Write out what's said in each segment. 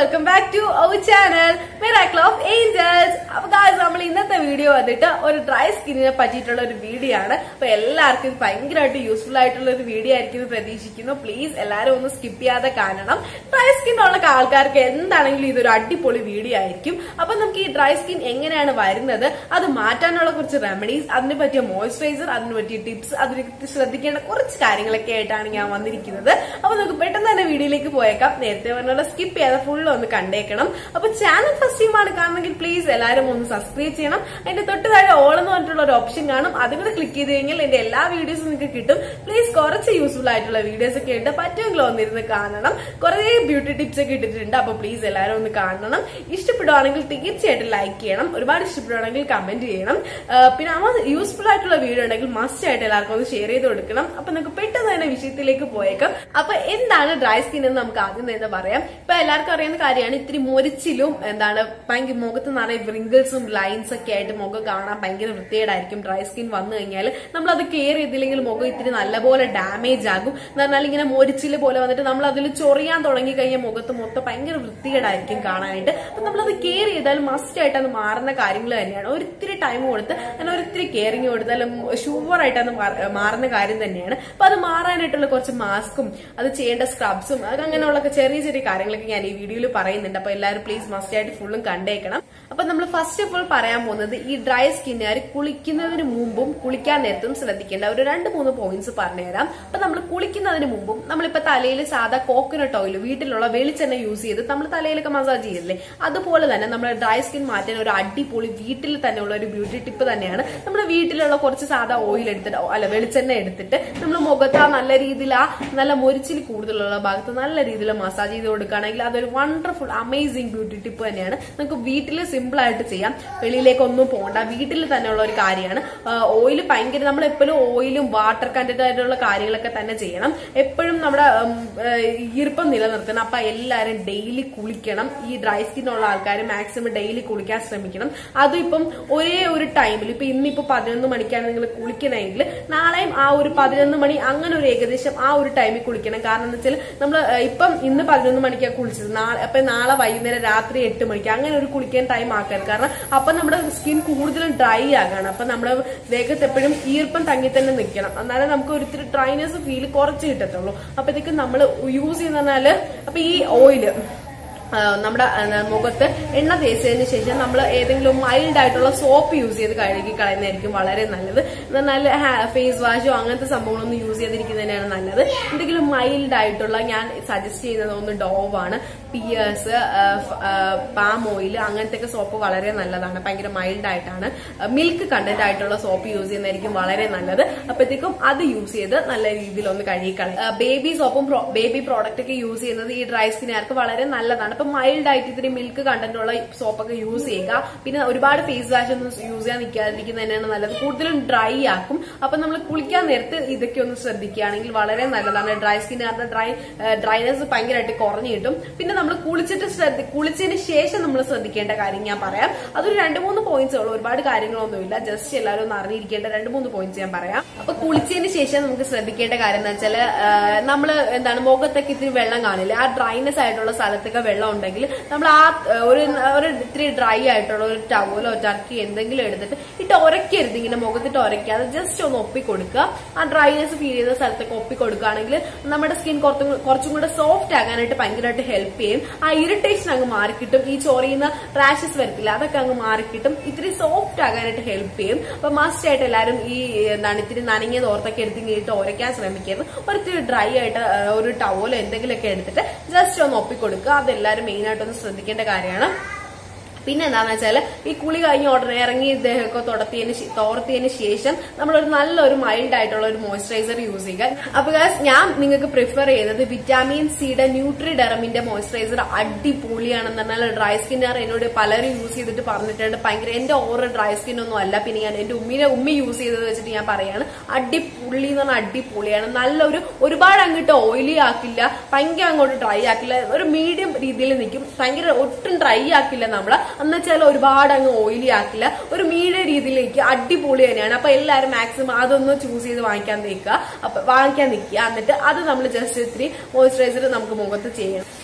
welcome back to our channel miracle of angels അപ്പൊ guys നമ്മൾ ഇന്നത്തെ വീഡിയോ വന്നിട്ട് ഒരു ഡ്രൈ സ്കിന്നിനെ പറ്റിയിട്ടുള്ള ഒരു വീഡിയോ ആണ് അപ്പൊ എല്ലാവർക്കും ഇത് ഭയങ്കരമായിട്ട് യൂസ്ഫുൾ ആയിട്ടുള്ള ഒരു വീഡിയോ ആയിരിക്കും എന്ന് പ്രതീക്ഷിക്കുന്നു പ്ലീസ് എല്ലാവരും ഒന്ന് സ്കിപ്പ് ചെയ്യാതെ കാണണം ഡ്രൈ സ്കിൻ ഉള്ള ആൾക്കാർക്ക് എന്താണെങ്കിലും ഇതൊരു അടിപൊളി വീഡിയോ ആയിരിക്കും അപ്പൊ നമുക്ക് ഈ ഡ്രൈ സ്കിൻ എങ്ങനെയാണ് വരുന്നത് അത് മാറ്റാനുള്ള കുറച്ച് റെമഡീസ് അതിന് പറ്റിയ മോയ്സ്ചറൈസർ അതിന് പറ്റിയ ടിപ്സ് അതിനെ ശ്രദ്ധിക്കേണ്ട കുറച്ച് കാര്യങ്ങളൊക്കെ ആയിട്ടാണ് ഞാൻ വന്നിരിക്കുന്നത് അപ്പൊ നമുക്ക് പെട്ടെന്ന് തന്നെ വീഡിയോയിലേക്ക് പോയേക്കാം നേരത്തെ പറഞ്ഞ സ്കിപ്പ് ചെയ്യാതെ ഫുൾ ഒന്ന് കണ്ടേക്കണം അപ്പൊ ചാനൽ ഫസ്റ്റ് ടൈമാണ് കാണണമെങ്കിൽ പ്ലീസ് എല്ലാവരും ഒന്ന് സബ്സ്ക്രൈബ് ചെയ്യണം അതിന്റെ തൊട്ട് താഴെ ഓൾ എന്ന് പറഞ്ഞിട്ടുള്ള ഒരു ഓപ്ഷൻ കാണും അതും കൂടെ ക്ലിക്ക് ചെയ്ത് കഴിഞ്ഞാൽ എന്റെ എല്ലാ വീഡിയോസും നിങ്ങൾക്ക് കിട്ടും പ്ലീസ് കുറച്ച് യൂസ്ഫുൾ ആയിട്ടുള്ള വീഡിയോസ് ഒക്കെ ഉണ്ട് പറ്റുമെങ്കിൽ ഒന്നിരുന്ന് കാണണം കുറേ ബ്യൂട്ടി ടിപ്സ് ഒക്കെ ഇട്ടിട്ടുണ്ട് അപ്പൊ പ്ലീസ് എല്ലാവരും ഒന്ന് കാണണം ഇഷ്ടപ്പെടുവാണെങ്കിൽ തീർച്ചയായിട്ടും ലൈക്ക് ചെയ്യണം ഒരുപാട് ഇഷ്ടപ്പെടുവാണെങ്കിൽ കമന്റ് ചെയ്യണം ആ, പിന്നെ അവ യൂസ്ഫുൾ ആയിട്ടുള്ള വീഡിയോ ഉണ്ടെങ്കിൽ മസ്റ്റ് ആയിട്ട് എല്ലാവർക്കും ഒന്ന് ഷെയർ ചെയ്ത് കൊടുക്കണം അപ്പൊ നമുക്ക് പെട്ടെന്ന് തന്നെ വിഷയത്തിലേക്ക് പോയേക്കാം അപ്പൊ എന്താണ് ഡ്രൈ സ്കിൻ എന്ന് നമുക്ക് ആദ്യം തന്നെ പറയാം ഇപ്പൊ എല്ലാവർക്കും അറിയുന്ന കാര്യമാണ് ഇത്തിരി മൊരിച്ചിലും എന്താണ് ഭയങ്കര മുഖത്ത് നിറയെ വ്രിങ്കിൾസും ലൈൻസ് ഒക്കെ ആയിട്ട് മുഖം കാണാൻ ഭയങ്കര വൃത്തികേടായിരിക്കും ഡ്രൈ സ്കിൻ വന്നു കഴിഞ്ഞാൽ നമ്മൾ അത് കെയർ ചെയ്തില്ലെങ്കിൽ മുഖം ഇത്തിരി നല്ലപോലെ ഡാമേജ് ആകും എന്ന് പറഞ്ഞാൽ ഇങ്ങനെ മൊരിച്ചില് പോലെ വന്നിട്ട് നമ്മൾ അതിൽ ചൊറിയാൻ തുടങ്ങി കഴിഞ്ഞാൽ മുഖത്ത് മൊത്തം ഭയങ്കര വൃത്തികേടായിരിക്കും കാണാനായിട്ട് അപ്പൊ നമ്മളത് കെയർ ചെയ്താൽ മസ്റ്റ് ആയിട്ട് അത് മാറുന്ന കാര്യങ്ങൾ തന്നെയാണ് ഒരിത്തിരി ടൈം കൊടുത്ത് അങ്ങനെ ഒരിത്തിരി കെയറിങ് കൊടുത്താൽ ഷുവർ ആയിട്ട് അത് മാറ- മാറുന്ന കാര്യം തന്നെയാണ് അപ്പൊ അത് മാറാനായിട്ടുള്ള കുറച്ച് മാസ്കും അത് ചെയ്യേണ്ട സ്ക്രബ്സും അത് അങ്ങനെയുള്ള ചെറിയ ചെറിയ കാര്യങ്ങളൊക്കെ ഞാൻ ഈ വീഡിയോയിൽ പറയുന്നുണ്ട് അപ്പൊ എല്ലാവരും പ്ലീസ് മസ്റ്റ് ആയിട്ട് ഫുള്ളും കണ്ടേക്കണം അപ്പൊ നമ്മൾ ഫസ്റ്റ് ഓഫ് ഓൾ പറയാൻ പോകുന്നത് ഈ ഡ്രൈ സ്കിന്നുകാർ കുളിക്കുന്നതിന് മുമ്പും കുളിക്കാൻ നേരത്തും ശ്രദ്ധിക്കേണ്ട ഒരു രണ്ട് മൂന്ന് പോയിന്റ്സ് പറഞ്ഞുതരാം അപ്പൊ നമ്മൾ കുളിക്കുന്നതിന് മുമ്പും നമ്മളിപ്പോ തലയിൽ സാധാ കോക്കനട്ട് ഓയിൽ വീട്ടിലുള്ള വെളിച്ചെണ്ണ യൂസ് ചെയ്ത് നമ്മൾ തലയിലൊക്കെ മസാജ് ചെയ്യില്ലേ അതുപോലെ തന്നെ നമ്മുടെ ഡ്രൈ സ്കിൻ മാറ്റാൻ ഒരു അടിപൊളി വീട്ടിൽ തന്നെ ഉള്ള ഒരു ബ്യൂട്ടി ടിപ്പ് തന്നെയാണ് നമ്മുടെ വീട്ടിലുള്ള കുറച്ച് സാധാ ഓയിൽ എടുത്തിട്ട് അല്ല വെളിച്ചെണ്ണ എടുത്തിട്ട് നമ്മൾ മുഖത്ത് ആ നല്ല രീതിയിൽ ആ നല്ല മൊരിച്ചിൽ കൂടുതലുള്ള ഭാഗത്ത് നല്ല രീതിയിൽ മസാജ് ചെയ്ത് കൊടുക്കുകയാണെങ്കിൽ അതൊരു വണ്ടർഫുൾ അമേസിംഗ് ബ്യൂട്ടി ടിപ്പ് തന്നെയാണ് നമുക്ക് വീട്ടിൽ സിമ്പിൾ ആയിട്ട് ചെയ്യാം വെളിയിലേക്ക് ഒന്നും പോകണ്ട വീട്ടിൽ തന്നെയുള്ള ഒരു കാര്യമാണ് ഓയിൽ ഭയങ്കര നമ്മൾ എപ്പോഴും ഓയിലും വാട്ടർ കണ്ടന്റ് ആയിട്ടുള്ള കാര്യങ്ങളൊക്കെ തന്നെ ചെയ്യണം എപ്പോഴും നമ്മുടെ ഉം, ഏഹ്, ഈർപ്പം നിലനിർത്തണം അപ്പൊ എല്ലാവരും ഡെയിലി കുളിക്കണം ഈ ഡ്രൈ സ്കിൻ ഉള്ള ആൾക്കാർ മാക്സിമം ഡെയിലി കുളിക്കാൻ ശ്രമിക്കണം അതും ഇപ്പം ഒരേ ഒരു ടൈമിൽ ഇപ്പൊ ഇന്നിപ്പോ പതിനൊന്ന് മണിക്കാണ് നിങ്ങൾ കുളിക്കണമെങ്കിൽ നാളെയും ആ ഒരു പതിനൊന്ന് മണി അങ്ങനെ ഒരു ഏകദേശം ആ ഒരു ടൈമിൽ കുളിക്കണം കാരണം എന്താ വെച്ചാൽ നമ്മൾ ഇപ്പം ഇന്ന് പതിനൊന്ന് മണിക്കാണ് കുളിച്ചത് നാളെ അപ്പൊ നാളെ വൈകുന്നേരം രാത്രി എട്ട് മണിക്ക് അങ്ങനെ ഒരു കുളിക്കാൻ ടൈം ആക്കരുത് കാരണം അപ്പൊ നമ്മുടെ സ്കിൻ കൂടുതലും ഡ്രൈ ആകാണ് അപ്പൊ നമ്മുടെ ദേഹത്ത് എപ്പോഴും ഈർപ്പം തങ്ങി തന്നെ നിൽക്കണം എന്നാലേ നമുക്ക് ഒരിത്തിരി ഡ്രൈനെസ് ഫീൽ കുറച്ച് കിട്ടത്തുള്ളൂ അപ്പത്തേക്കും നമ്മൾ യൂസ് ചെയ്യുന്ന പറഞ്ഞാല് അപ്പൊ ഈ ഓയില് ആ, നമ്മുടെ ആ, മുഖത്ത് എണ്ണ തേച്ചതിന് ശേഷം നമ്മൾ ഏതെങ്കിലും മൈൽഡ് ആയിട്ടുള്ള സോപ്പ് യൂസ് ചെയ്ത് കഴുകി കളയുന്നതായിരിക്കും വളരെ നല്ലത് എന്നാൽ ഫേസ് വാഷോ അങ്ങനത്തെ സംഭവങ്ങളൊന്നും യൂസ് ചെയ്തിരിക്കുന്നത് തന്നെയാണ് നല്ലത് എന്തെങ്കിലും മൈൽഡ് ആയിട്ടുള്ള ഞാൻ സജസ്റ്റ് ചെയ്യുന്നത് ഒന്ന് ഡോവ് ആണ് പിയേഴ്സ് പാം ഓയിൽ അങ്ങനത്തെ ഒക്കെ സോപ്പ് വളരെ നല്ലതാണ് ഭയങ്കര മൈൽഡ് ആയിട്ടാണ് മിൽക്ക് കണ്ടന്റ് ആയിട്ടുള്ള സോപ്പ് യൂസ് ചെയ്യുന്നതായിരിക്കും വളരെ നല്ലത് അപ്പോഴത്തേക്കും അത് യൂസ് ചെയ്ത് നല്ല രീതിയിൽ ഒന്ന് കഴുകിക്കളയും ബേബി സോപ്പും ബേബി പ്രോഡക്റ്റ് ഒക്കെ യൂസ് ചെയ്യുന്നത് ഈ ഡ്രൈ സ്കിന്നുകാർക്ക് വളരെ നല്ലതാണ് അപ്പൊ മൈൽഡ് ആയിട്ട് ഇത്തിരി മിൽക്ക് കണ്ടന്റ് ഉള്ള സോപ്പൊക്കെ യൂസ് ചെയ്യുക പിന്നെ ഒരുപാട് ഫേസ് വാഷ് ഒന്നും യൂസ് ചെയ്യാൻ നിൽക്കാതിരിക്കുന്നത് തന്നെയാണ് നല്ലത് കൂടുതലും ഡ്രൈ ആക്കും അപ്പൊ നമ്മൾ കുളിക്കാൻ നേരത്ത് ഇതൊക്കെ ഒന്ന് ശ്രദ്ധിക്കുകയാണെങ്കിൽ വളരെ നല്ലതാണ് ഡ്രൈ സ്കിന്നുകാരുടെ ഡ്രൈ ഡ്രൈനെസ് ഭയങ്കരമായിട്ട് കുറഞ്ഞു കിട്ടും പിന്നെ നമ്മൾ കുളിച്ചിട്ട് ശ്രദ്ധ കുളിച്ചതിന് ശേഷം നമ്മൾ ശ്രദ്ധിക്കേണ്ട കാര്യം ഞാൻ പറയാം അതൊരു രണ്ട് മൂന്ന് പോയിന്റ്സ് ഉള്ളൂ ഒരുപാട് കാര്യങ്ങളൊന്നുമില്ല ജസ്റ്റ് എല്ലാവരും ഒന്ന് അറിഞ്ഞിരിക്കേണ്ട രണ്ട് മൂന്ന് പോയിന്റ്സ് ഞാൻ പറയാം അപ്പൊ കുളിച്ചതിന് ശേഷം നമുക്ക് ശ്രദ്ധിക്കേണ്ട കാര്യം എന്ന് വെച്ചാൽ നമ്മൾ എന്താണ് മുഖത്തൊക്കെ ഇത്തിരി വെള്ളം കാണില്ല ആ ഡ്രൈനെസ് ആയിട്ടുള്ള സ്ഥലത്തൊക്കെ വെള്ളം ഉണ്ടെങ്കിൽ നമ്മൾ ആ ഏഹ്, ഒരു ഒരു ഇത്തിരി ഡ്രൈ ആയിട്ടുള്ള ഒരു ടവലോ ടർക്കി എന്തെങ്കിലും എടുത്തിട്ട് ഇട്ട് ഉരക്കരുത് ഇങ്ങനെ മുഖത്തിട്ട് ഉരയ്ക്കാതെ ജസ്റ്റ് ഒന്ന് ഒപ്പി കൊടുക്കുക ആ ഡ്രൈനെസ് ഫീൽ ചെയ്യുന്ന സ്ഥലത്തൊക്കെ ഒപ്പി കൊടുക്കുകയാണെങ്കിൽ നമ്മുടെ സ്കിൻ കുറച്ചും കുറച്ചും കൂടെ സോഫ്റ്റ് ആകാനായിട്ട് ഭയങ്കരമായിട്ട് ഹെൽപ്പ് ചെയ്യും ആ ഇറിറ്റേഷൻ അങ്ങ് മാറിക്കിട്ടും ഈ ചൊറിയുന്ന റാഷസ് വരത്തില്ല അതൊക്കെ അങ്ങ് മാറിക്കിട്ടും ഇത്തിരി സോഫ്റ്റ് ആകാനായിട്ട് ഹെൽപ്പ് ചെയ്യും അപ്പൊ മസ്റ്റ് ആയിട്ട് എല്ലാവരും ഈ എന്താണ് ഇത്തിരി നനങ്ങിയ തോർത്തൊക്കെ എടുത്ത് ഇങ്ങിട്ട് ഉരയ്ക്കാൻ ശ്രമിക്കരുത് ഒരിത്തിരി ഡ്രൈ ആയിട്ട് ആ, ഒരു ടവലോ എന്തെങ്കിലുമൊക്കെ എടുത്തിട്ട് ജസ്റ്റ് ഒന്ന് ഒപ്പിക്കൊടുക്കുക അതെല്ലാവരും മെയിൻ ആയിട്ടൊന്ന് ശ്രദ്ധിക്കേണ്ട കാര്യമാണ് പിന്നെ എന്താന്ന് വെച്ചാല് ഈ കുളി കഴിഞ്ഞ ഉടനെ ഇറങ്ങി ദേഹമൊക്കെ തുടത്തിയതിന് ശേ- തോർത്തിയതിന് ശേഷം നമ്മളൊരു നല്ലൊരു മൈൽഡ് ആയിട്ടുള്ള ഒരു മോയ്സ്ചറൈസർ യൂസ് ചെയ്യുക അപ്പൊ guys, ഞാൻ നിങ്ങൾക്ക് പ്രിഫർ ചെയ്യുന്നത് വിറ്റാമിൻ സിയുടെ ന്യൂട്രി ഡെറമിന്റെ മോയ്സ്ചറൈസർ അടിപൊളിയാണെന്ന് പറഞ്ഞാൽ ഡ്രൈ സ്കിന്നുകാർ എന്നോട് പലരും യൂസ് ചെയ്തിട്ട് പറഞ്ഞിട്ടുണ്ട് ഭയങ്കര എന്റെ ഓവർ ഡ്രൈ സ്കിൻ ഒന്നും അല്ല പിന്നെ ഞാൻ എന്റെ ഉമ്മിനെ ഉമ്മി യൂസ് ചെയ്തത് വെച്ചിട്ട് ഞാൻ പറയാണ് അടിപൊളി എന്ന് പറഞ്ഞാൽ അടിപൊളിയാണ് നല്ലൊരു ഒരുപാട് അങ്ങോട്ട് ഓയിലി ആക്കില്ല ഭയങ്കര അങ്ങോട്ട് ഡ്രൈ ആക്കില്ല ഒരു മീഡിയം രീതിയിൽ നിൽക്കും ഭയങ്കര ഒട്ടും ഡ്രൈ ആക്കില്ല നമ്മള് എന്നുവെച്ചാൽ ഒരുപാട് അങ്ങ് ഓയിലി ആക്കില്ല ഒരു മീഡിയം രീതിയിലേക്ക് അടിപൊളി തന്നെയാണ് അപ്പൊ എല്ലാവരും മാക്സിമം അതൊന്ന് ചൂസ് ചെയ്ത് വാങ്ങിക്കാൻ നിൽക്കുക അപ്പൊ വാങ്ങിക്കാൻ നിൽക്കുക എന്നിട്ട് അത് നമ്മൾ ജസ്റ്റ് ഇത്തിരി മോയ്സ്ചറൈസർ നമുക്ക് മുഖത്ത് ചെയ്യണം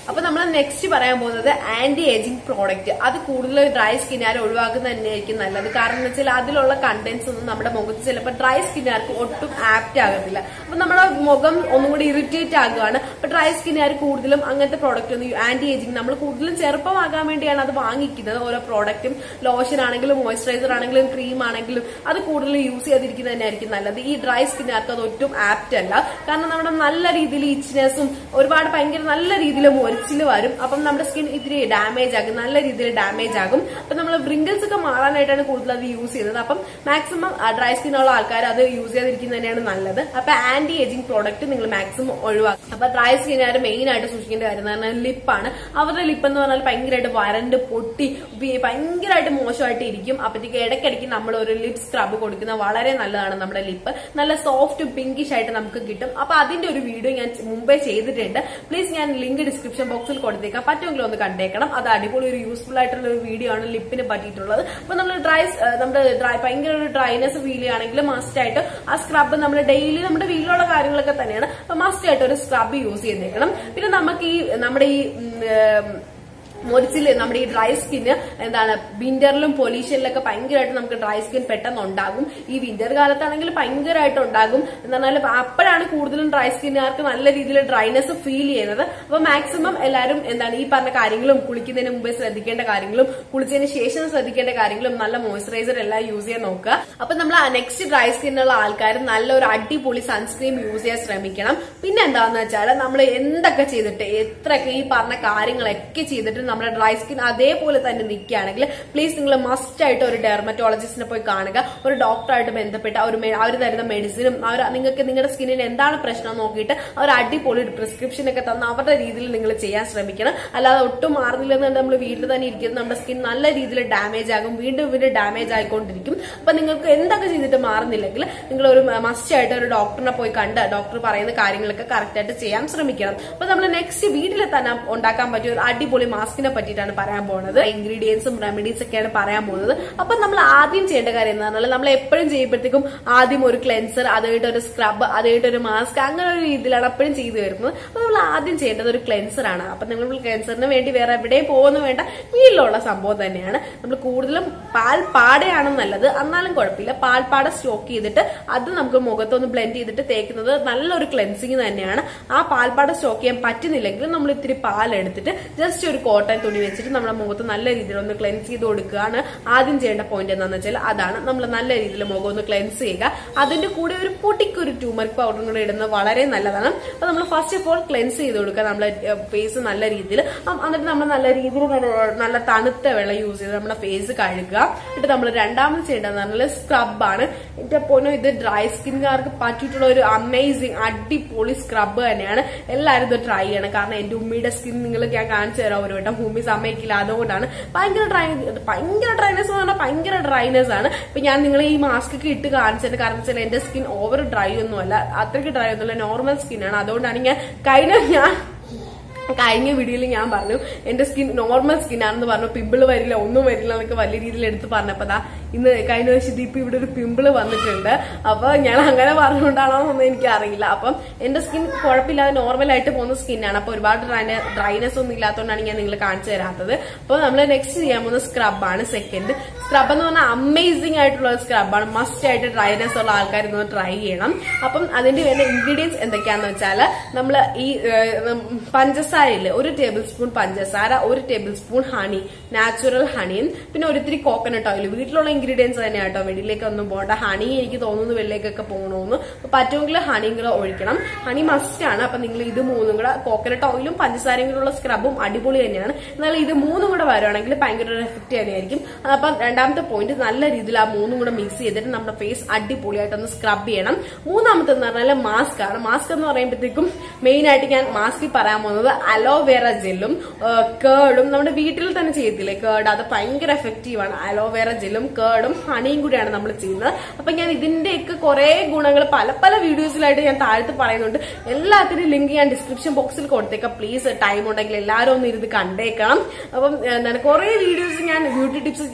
അപ്പൊ നമ്മൾ നെക്സ്റ്റ് പറയാൻ പോകുന്നത് ആന്റി ഏജിങ് പ്രോഡക്റ്റ് അത് കൂടുതൽ ഡ്രൈ സ്കിന്നുകാർ ഒഴിവാക്കുന്നത് തന്നെയായിരിക്കും നല്ലത് കാരണം എന്ന് വെച്ചാൽ അതിലുള്ള കണ്ടന്റ്സ് ഒന്നും നമ്മുടെ മുഖത്ത് ചിലപ്പോൾ ഡ്രൈ സ്കിന്നുകാർക്ക് ഒട്ടും ആപ്റ്റ് ആകത്തില്ല അപ്പൊ നമ്മുടെ മുഖം ഒന്നും കൂടി ഇറിറ്റേറ്റ് ആകുകയാണ് അപ്പൊ ഡ്രൈ സ്കിന്നുകാർ കൂടുതലും അങ്ങനത്തെ പ്രോഡക്റ്റ് ഒന്നും ആന്റി ഏജിങ് നമ്മൾ കൂടുതലും ചെറുപ്പമാകാൻ വേണ്ടിയാണ് അത് വാങ്ങിക്കുന്നത് ഓരോ പ്രോഡക്റ്റും ലോഷൻ ആണെങ്കിലും മോയ്സ്ചറൈസർ ആണെങ്കിലും ക്രീം ആണെങ്കിലും അത് കൂടുതൽ യൂസ് ചെയ്തിരിക്കുന്നത് തന്നെയായിരിക്കും നല്ലത് ഈ ഡ്രൈ സ്കിന്നുകാർക്ക് അത് ഒട്ടും ആപ്റ്റ് അല്ല കാരണം നമ്മുടെ നല്ല രീതിയിൽ ഇച്ച്നെസ്സും ഒരുപാട് ഭയങ്കര നല്ല രീതിയിൽ മൊരിച്ചിൽ വരും അപ്പം നമ്മുടെ സ്കിൻ ഇത്തിരി ഡാമേജ് ആകും നല്ല രീതിയിൽ ഡാമേജ് ആകും അപ്പൊ നമ്മൾ വ്രിങ്കിൾസ് ഒക്കെ മാറാനായിട്ടാണ് കൂടുതൽ അത് യൂസ് ചെയ്യുന്നത് അപ്പം മാക്സിമം ഡ്രൈ സ്കിൻ ഉള്ള ആൾക്കാർ അത് യൂസ് ചെയ്തിരിക്കുന്നത് തന്നെയാണ് നല്ലത് അപ്പൊ ആന്റി ഏജിങ് പ്രോഡക്റ്റ് നിങ്ങൾ മാക്സിമം ഒഴിവാക്കും അപ്പൊ ഡ്രൈ സ്കിന്നുകാർ മെയിൻ ആയിട്ട് സൂക്ഷിക്കേണ്ട കാര്യം എന്ന് പറഞ്ഞാൽ ലിപ്പാണ് അവരുടെ ലിപ്പ് എന്ന് പറഞ്ഞാൽ ഭയങ്കരമായിട്ട് വരണ്ട് പൊട്ടി വി- ഭയങ്കരമായിട്ട് മോശമായിട്ട് ഇരിക്കും അപ്പത്തേക്ക് ഇടയ്ക്കിടയ്ക്ക് നമ്മൾ ഒരു ലിപ് സ്ക്രബ് കൊടുക്കുന്നത് വളരെ നല്ലതാണ് നമ്മുടെ ലിപ്പ് നല്ല സോഫ്റ്റ് പിങ്കിഷ് ആയിട്ട് നമുക്ക് കിട്ടും അപ്പൊ അതിന്റെ ഒരു വീഡിയോ ഞാൻ മുമ്പേ ചെയ്തിട്ടുണ്ട് പ്ലീസ് ഞാൻ ലിങ്ക് ഡിസ്ക്രിപ്ഷൻ ബോക്സിൽ കൊടുത്തേക്കാം പറ്റുമെങ്കിൽ ഒന്ന് കണ്ടേക്കണം അത് അടിപൊളി ഒരു യൂസ്ഫുൾ ആയിട്ടുള്ള ഒരു വീഡിയോ ആണ് ലിപ്പിന് പറ്റിയിട്ടുള്ളത് അപ്പൊ നമ്മൾ ഡ്രൈ നമ്മുടെ ഡ്രൈ ഭയങ്കര ഒരു ഡ്രൈനെസ് ഫീൽ ചെയ്യുകയാണെങ്കിൽ മസ്റ്റ് ആയിട്ട് ആ സ്ക്രബ് നമ്മൾ ഡെയിലി നമ്മുടെ വീട്ടിലുള്ള കാര്യങ്ങളൊക്കെ തന്നെയാണ് അപ്പൊ മസ്റ്റ് ആയിട്ട് ഒരു സ്ക്രബ് യൂസ് ചെയ്തേക്കണം പിന്നെ നമുക്ക് ഈ നമ്മുടെ ഈ ഉം, ഏം, മൊരിച്ചില് നമ്മുടെ ഈ ഡ്രൈ സ്കിന്ന് എന്താണ് വിന്ററിലും പൊല്യൂഷനിലൊക്കെ ഭയങ്കരമായിട്ട് നമുക്ക് ഡ്രൈ സ്കിൻ പെട്ടെന്ന് ഉണ്ടാകും ഈ വിന്റർ കാലത്താണെങ്കിൽ ഭയങ്കരമായിട്ട് ഉണ്ടാകും എന്ന് പറഞ്ഞാൽ അപ്പോഴാണ് കൂടുതലും ഡ്രൈ സ്കിന്നുകാർക്ക് നല്ല രീതിയിൽ ഡ്രൈനെസ് ഫീൽ ചെയ്യുന്നത് അപ്പൊ മാക്സിമം എല്ലാവരും എന്താണ് ഈ പറഞ്ഞ കാര്യങ്ങളും കുളിക്കുന്നതിന് മുമ്പേ ശ്രദ്ധിക്കേണ്ട കാര്യങ്ങളും കുളിച്ചതിന് ശേഷം ശ്രദ്ധിക്കേണ്ട കാര്യങ്ങളും നല്ല മോയ്സ്ചറൈസർ എല്ലാം യൂസ് ചെയ്യാൻ നോക്കുക അപ്പൊ നമ്മൾ നെക്സ്റ്റ് ഡ്രൈ സ്കിന്നുള്ള ആൾക്കാർ നല്ലൊരു അടിപൊളി സൺസ്ക്രീൻ യൂസ് ചെയ്യാൻ ശ്രമിക്കണം പിന്നെ എന്താന്ന് വെച്ചാൽ നമ്മൾ എന്തൊക്കെ ചെയ്തിട്ട് എത്രയൊക്കെ ഈ പറഞ്ഞ കാര്യങ്ങളൊക്കെ ചെയ്തിട്ട് നമ്മുടെ ഡ്രൈ സ്കിൻ അതേപോലെ തന്നെ നിൽക്കുകയാണെങ്കിൽ പ്ലീസ് നിങ്ങൾ മസ്റ്റ് ആയിട്ട് ഒരു ഡെർമറ്റോളജിസ്റ്റിനെ പോയി കാണുക ഒരു ഡോക്ടറായിട്ട് ബന്ധപ്പെട്ട് അവർ അവർ തരുന്ന മെഡിസിനും അവർ നിങ്ങൾക്ക് നിങ്ങളുടെ സ്കിന്നിന് എന്താണ് പ്രശ്നം നോക്കിയിട്ട് അവർ അടിപൊളി പ്രിസ്ക്രിപ്ഷൻ ഒക്കെ തന്ന അവരുടെ രീതിയിൽ നിങ്ങൾ ചെയ്യാൻ ശ്രമിക്കണം അല്ലാതെ ഒട്ടും മാറുന്നില്ലെന്ന് നമ്മൾ വീട്ടിൽ തന്നെ ഇരിക്കുന്നത് നമ്മുടെ സ്കിൻ നല്ല രീതിയിൽ ഡാമേജ് ആകും വീണ്ടും വീണ്ടും ഡാമേജ് ആയിക്കൊണ്ടിരിക്കും അപ്പൊ നിങ്ങൾക്ക് എന്തൊക്കെ ചെയ്തിട്ട് മാറുന്നില്ലെങ്കിൽ നിങ്ങൾ ഒരു മസ്റ്റ് ആയിട്ട് ഒരു ഡോക്ടറിനെ പോയി കണ്ട് ഡോക്ടർ പറയുന്ന കാര്യങ്ങളൊക്കെ കറക്റ്റ് ആയിട്ട് ചെയ്യാൻ ശ്രമിക്കണം അപ്പൊ നമ്മൾ നെക്സ്റ്റ് വീട്ടിൽ തന്നെ ഉണ്ടാക്കാൻ പറ്റിയ ഒരു അടിപൊളി മാസ്കിനെ പറ്റിയിട്ടാണ് പറയാൻ പോകുന്നത് ഇൻഗ്രീഡിയൻസും റെമഡീസ് ഒക്കെയാണ് പറയാൻ പോകുന്നത് അപ്പൊ നമ്മൾ ആദ്യം ചെയ്യേണ്ട കാര്യം എന്ന് പറഞ്ഞാൽ നമ്മൾ എപ്പോഴും ചെയ്യുമ്പോഴത്തേക്കും ആദ്യം ഒരു ക്ലെൻസർ അത് കഴിഞ്ഞിട്ട് ഒരു സ്ക്രബ് അത് കഴിഞ്ഞിട്ട് ഒരു മാസ്ക് അങ്ങനെ ഒരു രീതിയിലാണ് എപ്പോഴും ചെയ്തു വരുന്നത് അപ്പൊ നമ്മൾ ആദ്യം ചെയ്യേണ്ടത് ഒരു ക്ലെൻസർ ആണ് അപ്പൊ നിങ്ങൾ ക്ലെൻസറിന് വേണ്ടി വേറെ എവിടെയും പോകുന്നു വേണ്ട വീട്ടിലുള്ള സംഭവം തന്നെയാണ് നമ്മൾ കൂടുതലും പാൽ പാടയാണ് നല്ലത് എന്നാലും കുഴപ്പമില്ല പാൽപ്പാട സ്റ്റോക്ക് ചെയ്തിട്ട് അത് നമുക്ക് മുഖത്തൊന്ന് ബ്ലെൻഡ് ചെയ്തിട്ട് തേക്കുന്നത് നല്ലൊരു ക്ലെൻസിങ് തന്നെയാണ് ആ പാൽപ്പാട സ്റ്റോക്ക് ചെയ്യാൻ പറ്റുന്നില്ലെങ്കിൽ നമ്മൾ ഇത്തിരി പാൽ എടുത്തിട്ട് ജസ്റ്റ് ഒരു കോട്ടൺ തുണി വെച്ചിട്ട് നമ്മുടെ മുഖത്ത് നല്ല രീതിയിൽ ഒന്ന് ക്ലെൻസ് ചെയ്ത് കൊടുക്കുകയാണ് ആദ്യം ചെയ്യേണ്ട പോയിന്റ് എന്താണെന്ന് വെച്ചാൽ അതാണ് നമ്മൾ നല്ല രീതിയിൽ മുഖം ഒന്ന് ക്ലെൻസ് ചെയ്യുക അതിന്റെ കൂടെ ഒരു പൊട്ടിക്ക് ഒരു ടൂമർക്ക് പൗഡറും കൂടെ ഇടുന്നത് വളരെ നല്ലതാണ് അപ്പൊ നമ്മൾ ഫസ്റ്റ് ഓഫ് ഓൾ ക്ലെൻസ് ചെയ്ത് കൊടുക്കുക നമ്മുടെ ഫേസ് നല്ല രീതിയിൽ എന്നിട്ട് നമ്മൾ നല്ല രീതിയിൽ നല്ല- നല്ല തണുത്ത വെള്ളം യൂസ് ചെയ്ത് നമ്മുടെ ഫേസ് കഴുകുക എന്നിട്ട് നമ്മൾ രണ്ടാമത് ചെയ്യേണ്ടതെന്ന് പറഞ്ഞാൽ സ്ക്രബാണ് എന്റെ പൊന്നോ ഇത് ഡ്രൈ സ്കിൻകാർക്ക് പറ്റിയിട്ടുള്ള ഒരു അമേസിങ് അടിപൊളി സ്ക്രബ് തന്നെയാണ് എല്ലാവരും ഇത് ട്രൈ ചെയ്യണം കാരണം എന്റെ ഉമ്മയുടെ സ്കിൻ നിങ്ങൾ ഞാൻ കാണിച്ചു തരാം ഒരു വട്ടം ഉമ്മി സമ്മതിക്കില്ല അതുകൊണ്ടാണ് ഭയങ്കര ഡ്രൈ ഭയങ്കര ഡ്രൈനെസ് എന്ന് പറഞ്ഞാൽ ഭയങ്കര ഡ്രൈനെസ് ആണ് ഇപ്പൊ ഞാൻ നിങ്ങളെ ഈ മാസ്ക് ഒക്കെ ഇട്ട് കാണിച്ചത് കാരണം വെച്ചാൽ എന്റെ സ്കിൻ ഓവർ ഡ്രൈ ഒന്നുമല്ല അത്രയ്ക്ക് ഡ്രൈ ഒന്നുമല്ല നോർമൽ സ്കിന്നാണ് അതുകൊണ്ടാണ് ഞാൻ കഴിഞ്ഞ ഞാൻ കഴിഞ്ഞ വീഡിയോയിൽ ഞാൻ പറഞ്ഞു എന്റെ സ്കിൻ നോർമൽ സ്കിൻ ആണെന്ന് പറഞ്ഞു പിമ്പിള് വരില്ല ഒന്നും വരില്ല എന്നൊക്കെ വലിയ രീതിയിൽ എടുത്ത് പറഞ്ഞപ്പോ ദാ ഇന്ന് കഴിഞ്ഞ ദിവസം ഇപ്പൊ ഇവിടെ ഒരു പിമ്പിള് വന്നിട്ടുണ്ട് അപ്പൊ ഞാൻ അങ്ങനെ പറഞ്ഞുകൊണ്ടാണോ എന്നൊന്നും എനിക്ക് അറിയില്ല അപ്പം എന്റെ സ്കിൻ കുഴപ്പമില്ലാതെ നോർമൽ ആയിട്ട് പോകുന്ന സ്കിന്നാണ് അപ്പൊ ഒരുപാട് ഡ്രൈനെസ് ഒന്നും ഇല്ലാത്തതുകൊണ്ടാണ് ഞാൻ നിങ്ങൾ കാണിച്ചു തരാത്തത് അപ്പൊ നമ്മൾ നെക്സ്റ്റ് ചെയ്യാൻ പോകുന്ന സ്ക്രബാണ് സെക്കൻഡ് സ്ക്രബ് എന്ന് പറഞ്ഞാൽ അമേസിംഗ് ആയിട്ടുള്ള സ്ക്രബാണ് മസ്റ്റ് ആയിട്ട് ഡ്രൈനെസ് ഉള്ള ആൾക്കാർ ഇതൊന്ന് ട്രൈ ചെയ്യണം അപ്പം അതിന്റെ വേണ്ട ഇൻഗ്രീഡിയൻസ് എന്തൊക്കെയാന്ന് വെച്ചാൽ നമ്മൾ ഈ ഏഹ്, പഞ്ചസാരയില്ലേ ഒരു ടേബിൾ സ്പൂൺ പഞ്ചസാര ഒരു ടേബിൾ സ്പൂൺ ഹണി നാച്ചുറൽ ഹണിയും പിന്നെ ഒരിത്തിരി കോക്കനട്ട് ഓയിൽ വീട്ടിലുള്ള ഇൻഗ്രീഡിയൻസ് തന്നെ കേട്ടോ വെളിയിലേക്ക് ഒന്നും പോകണ്ട ഹണി എനിക്ക് തോന്നുന്നു വെളിയിലേക്കൊക്കെ പോകണമെന്ന് അപ്പൊ പറ്റുമെങ്കിൽ ഹണിയും കൂടെ ഒഴിക്കണം ഹണി മസ്റ്റ് ആണ് അപ്പൊ നിങ്ങൾ ഇത് മൂന്നും കൂടെ കോക്കനട്ട് ഓയിലും പഞ്ചസാരയും കൂടെ ഉള്ള സ്ക്രബും അടിപൊളി തന്നെയാണ് എന്നാൽ ഇത് മൂന്നും കൂടെ വരുവാണെങ്കിൽ ഭയങ്കര ഒരു എഫക്റ്റ് തന്നെയായിരിക്കും അപ്പം രണ്ടാമത്തെ പോയിന്റ് നല്ല രീതിയിൽ ആ മൂന്നും കൂടെ മിക്സ് ചെയ്തിട്ട് നമ്മുടെ ഫേസ് അടിപൊളിയായിട്ടൊന്ന് സ്ക്രബ് ചെയ്യണം മൂന്നാമത്തെ എന്ന് പറഞ്ഞാൽ മാസ്ക് ആണ് മാസ്ക് എന്ന് പറയുമ്പോഴത്തേക്കും മെയിൻ ആയിട്ട് ഞാൻ മാസ്കിൽ പറയാൻ പോകുന്നത് അലോവേറ ജെല്ലും കേർഡും നമ്മുടെ വീട്ടിൽ തന്നെ ചെയ്യത്തില്ലേ കേർഡ് അത് ഭയങ്കര എഫക്റ്റീവ് ആണ് അലോവേറ ജെല്ലും കേർഡും ഹണിയും കൂടിയാണ് നമ്മൾ ചെയ്യുന്നത് അപ്പൊ ഞാൻ ഇതിന്റെയൊക്കെ കുറെ ഗുണങ്ങൾ പല പല വീഡിയോസിലായിട്ട് ഞാൻ താഴത്ത് പറയുന്നുണ്ട് എല്ലാത്തിനും ലിങ്ക് ഞാൻ ഡിസ്ക്രിപ്ഷൻ ബോക്സിൽ കൊടുത്തേക്കാം പ്ലീസ് ടൈം ഉണ്ടെങ്കിൽ എല്ലാവരും ഒന്ന് ഇരുന്ന് കണ്ടേക്കണം അപ്പം എന്താണ് കുറെ വീഡിയോസ് ഞാൻ ബ്യൂട്ടി ടിപ്സ് ചെയ്തിട്ടുണ്ട്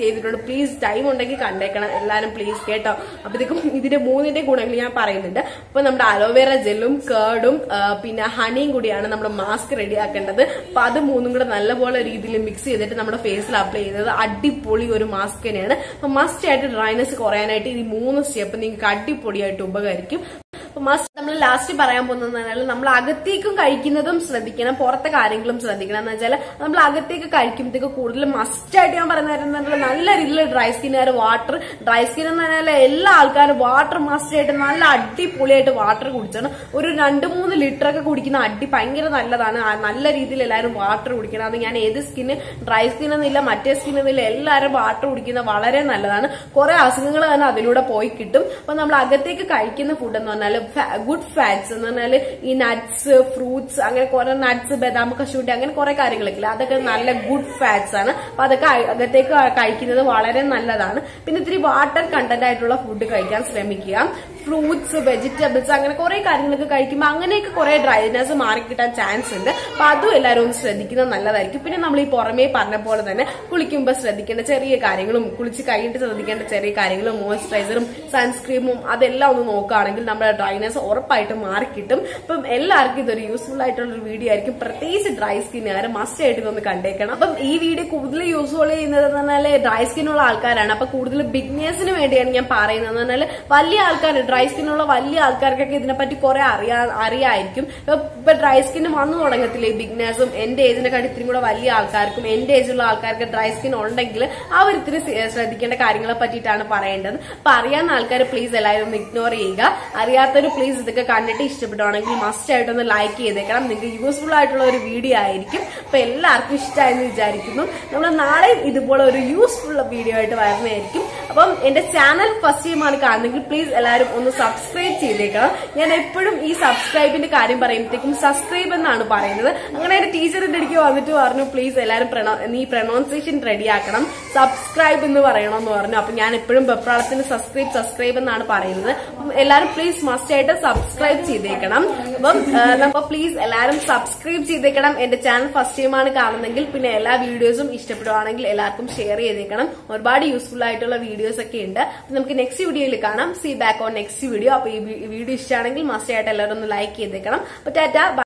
പ്ലീസ് ടൈം ഉണ്ടെങ്കിൽ കണ്ടേക്കണം എല്ലാരും പ്ലീസ് കേട്ടോ അപ്പോഴത്തേക്കും ഇതിന്റെ മൂന്നിന്റെ ഗുണങ്ങൾ ഞാൻ പറയുന്നുണ്ട് അപ്പൊ നമ്മുടെ അലോവേറ ജെല്ലും കേർഡും പിന്നെ ഹണിയും കൂടിയാണ് നമ്മുടെ മാസ്ക് റെഡി ആക്കേണ്ടത് അപ്പൊ അത് മൂന്നും കൂടെ നല്ലപോലെ രീതിയിൽ മിക്സ് ചെയ്തിട്ട് നമ്മുടെ ഫേസിൽ അപ്ലൈ ചെയ്തത് അടിപൊളി ഒരു മാസ്ക് തന്നെയാണ് അപ്പൊ മസ്റ്റ് ആയിട്ട് ഡ്രൈനസ് കുറയാനായിട്ട് ഈ മൂന്ന് സ്റ്റെപ്പ് നിങ്ങൾക്ക് അടിപൊളിയായിട്ട് ഉപകരിക്കും മസ്റ്റ് നമ്മൾ ലാസ്റ്റ് പറയാൻ പോകുന്നത് പറഞ്ഞാൽ നമ്മൾ അകത്തേക്കും കഴിക്കുന്നതും ശ്രദ്ധിക്കണം പുറത്തെ കാര്യങ്ങളും ശ്രദ്ധിക്കണം എന്ന് വെച്ചാൽ നമ്മൾ അകത്തേക്ക് കഴിക്കുമ്പോഴത്തേക്ക് കൂടുതൽ മസ്റ്റ് ആയിട്ട് ഞാൻ പറയുന്നത് നല്ല രീതിയിൽ ഡ്രൈ സ്കിന്നുകാർ വാട്ടർ ഡ്രൈ സ്കിൻ എന്ന് പറഞ്ഞാൽ എല്ലാ ആൾക്കാരും വാട്ടർ മസ്റ്റ് ആയിട്ട് നല്ല അടിപൊളിയായിട്ട് വാട്ടർ കുടിച്ചാണ് ഒരു രണ്ട് മൂന്ന് ലിറ്റർ ഒക്കെ കുടിക്കുന്ന അടി ഭയങ്കര നല്ലതാണ് ആ നല്ല രീതിയിൽ എല്ലാവരും വാട്ടർ കുടിക്കണം അത് ഞാൻ ഏത് സ്കിന്ന് ഡ്രൈ സ്കിൻ എന്നില്ല മറ്റേ സ്കിൻ എന്നില്ല എല്ലാവരും വാട്ടർ കുടിക്കുന്നത് വളരെ നല്ലതാണ് കുറെ അസുഖങ്ങൾ തന്നെ അതിലൂടെ പോയി കിട്ടും അപ്പൊ നമ്മൾ അകത്തേക്ക് കഴിക്കുന്ന ഫുഡ് എന്ന് പറഞ്ഞാൽ ഗുഡ് ഫാറ്റ്സ് എന്ന് പറഞ്ഞാൽ ഈ നട്ട്സ് ഫ്രൂട്ട്സ് അങ്ങനെ കുറെ നട്ട്സ് ബദാം കശൂട്ടി അങ്ങനെ കുറെ കാര്യങ്ങളൊക്കെ ഇല്ലേ അതൊക്കെ നല്ല ഗുഡ് ഫാറ്റ്സ് ആണ് അപ്പൊ അതൊക്കെ അ- അകത്തേക്ക് കഴിക്കുന്നത് വളരെ നല്ലതാണ് പിന്നെ ഇത്തിരി വാട്ടർ കണ്ടന്റ് ആയിട്ടുള്ള ഫുഡ് കഴിക്കാൻ ശ്രമിക്കുക ഫ്രൂട്ട്സ് വെജിറ്റബിൾസ് അങ്ങനെ കുറെ കാര്യങ്ങളൊക്കെ കഴിക്കുമ്പോൾ അങ്ങനെയൊക്കെ കുറെ ഡ്രൈനെസ് മാറിക്കിട്ടാൻ ചാൻസ് ഉണ്ട് അപ്പൊ അതും എല്ലാവരും ഒന്ന് ശ്രദ്ധിക്കുന്നത് നല്ലതായിരിക്കും പിന്നെ നമ്മൾ ഈ പുറമേ പറഞ്ഞ പോലെ തന്നെ കുളിക്കുമ്പോൾ ശ്രദ്ധിക്കേണ്ട ചെറിയ കാര്യങ്ങളും കുളിച്ച് കഴിഞ്ഞിട്ട് ശ്രദ്ധിക്കേണ്ട ചെറിയ കാര്യങ്ങളും മോയ്സ്ചറൈസറും സൺസ്ക്രീമും അതെല്ലാം ഒന്ന് നോക്കുകയാണെങ്കിൽ നമ്മുടെ ഡ്രൈനെസ് ഉറപ്പായിട്ടും മാറിക്കിട്ടും അപ്പം എല്ലാവർക്കും ഇതൊരു യൂസ്ഫുൾ ആയിട്ടുള്ള ഒരു വീഡിയോ ആയിരിക്കും പ്രത്യേകിച്ച് ഡ്രൈ സ്കിന്നുകാർ മസ്റ്റ് ആയിട്ട് ഇതൊന്ന് കണ്ടേക്കണം അപ്പം ഈ വീഡിയോ കൂടുതൽ യൂസ്ഫുൾ ചെയ്യുന്നത് എന്ന് പറഞ്ഞാൽ ഡ്രൈ സ്കിന്നുള്ള ആൾക്കാരാണ് അപ്പൊ കൂടുതൽ ബിഗ്നേഴ്സിന് വേണ്ടിയാണ് ഞാൻ പറയുന്നത് എന്ന് പറഞ്ഞാൽ വലിയ ആൾക്കാർ ഡ്രൈ സ്കിന്നുള്ള വലിയ ആൾക്കാർക്കൊക്കെ ഇതിനെപ്പറ്റി കുറെ അറിയാ അറിയായിരിക്കും ഇപ്പൊ ഇപ്പൊ ഡ്രൈ സ്കിൻ വന്നു തുടങ്ങത്തില്ലേ ബിഗ്നേഴ്സും എന്റെ ഏജിനെ ഇത്തിരി കൂടെ വലിയ ആൾക്കാർക്കും എന്റെ ഏജുള്ള ആൾക്കാർക്ക് ഡ്രൈ സ്കിൻ ഉണ്ടെങ്കിൽ അവർ ഇത്തിരി സ- ശ്രദ്ധിക്കേണ്ട കാര്യങ്ങളെ പറ്റിയിട്ടാണ് പറയേണ്ടത് അപ്പൊ അറിയാവുന്ന ആൾക്കാർ പ്ലീസ് എല്ലാവരും ഒന്ന് ഇഗ്നോർ ചെയ്യുക അറിയാത്തവർ പ്ലീസ് ഇതൊക്കെ കണ്ടിട്ട് ഇഷ്ടപ്പെടുവാണെങ്കിൽ മസ്റ്റ് ആയിട്ടൊന്ന് ലൈക്ക് ചെയ്തേക്കണം നിങ്ങൾക്ക് യൂസ്ഫുൾ ആയിട്ടുള്ള ഒരു വീഡിയോ ആയിരിക്കും അപ്പൊ എല്ലാവർക്കും ഇഷ്ടമായെന്ന് വിചാരിക്കുന്നു നമ്മൾ നാളെ ഇതുപോലെ ഒരു യൂസ്ഫുൾ വീഡിയോ ആയിട്ട് വരുന്നതായിരിക്കും അപ്പം എന്റെ ചാനൽ ഫസ്റ്റ് ടൈമാണ് കാണുന്നെങ്കിൽ പ്ലീസ് എല്ലാവരും ഒന്ന് സബ്സ്ക്രൈബ് ചെയ്തേക്കണം ഞാൻ എപ്പോഴും ഈ സബ്സ്ക്രൈബിന്റെ കാര്യം പറയുമ്പോഴത്തേക്കും സബ്സ്ക്രൈബ് എന്നാണ് പറയുന്നത് അങ്ങനെ എന്റെ ടീച്ചർ എന്റെ അടുക്ക് വന്നിട്ട് പറഞ്ഞു പ്ലീസ് എല്ലാവരും പ്രൊനൗ- നീ പ്രൊനൗൺസിയേഷൻ റെഡിയാക്കണം സബ്സ്ക്രൈബ് എന്ന് പറയണമെന്ന് പറഞ്ഞു അപ്പൊ ഞാൻ എപ്പോഴും വെപ്രാളത്തിന് സബ്സ്ക്രൈബ് സബ്സ്ക്രൈബ് എന്നാണ് പറയുന്നത് അപ്പം എല്ലാവരും പ്ലീസ് മസ്റ്റ് ആയിട്ട് സബ്സ്ക്രൈബ് ചെയ്തേക്കണം അപ്പം അപ്പൊ പ്ലീസ് എല്ലാവരും സബ്സ്ക്രൈബ് ചെയ്തേക്കണം എന്റെ ചാനൽ ഫസ്റ്റ് ടൈമാണ് കാണുന്നെങ്കിൽ പിന്നെ എല്ലാ വീഡിയോസും ഇഷ്ടപ്പെടുവാണെങ്കിൽ എല്ലാവർക്കും ഷെയർ ചെയ്തേക്കണം ഒരുപാട് യൂസ്ഫുൾ ആയിട്ടുള്ള വീഡിയോസ് ഒക്കെ ഉണ്ട് അപ്പൊ നമുക്ക് നെക്സ്റ്റ് വീഡിയോയിൽ കാണാം see back on next video അപ്പൊ ഈ വീഡിയോ ഇഷ്ടമാണെങ്കിൽ മസ്റ്റ് ആയിട്ട് എല്ലാവരും ഒന്ന് ലൈക്ക് ചെയ്തേക്കണം അപ്പൊ ടാറ്റ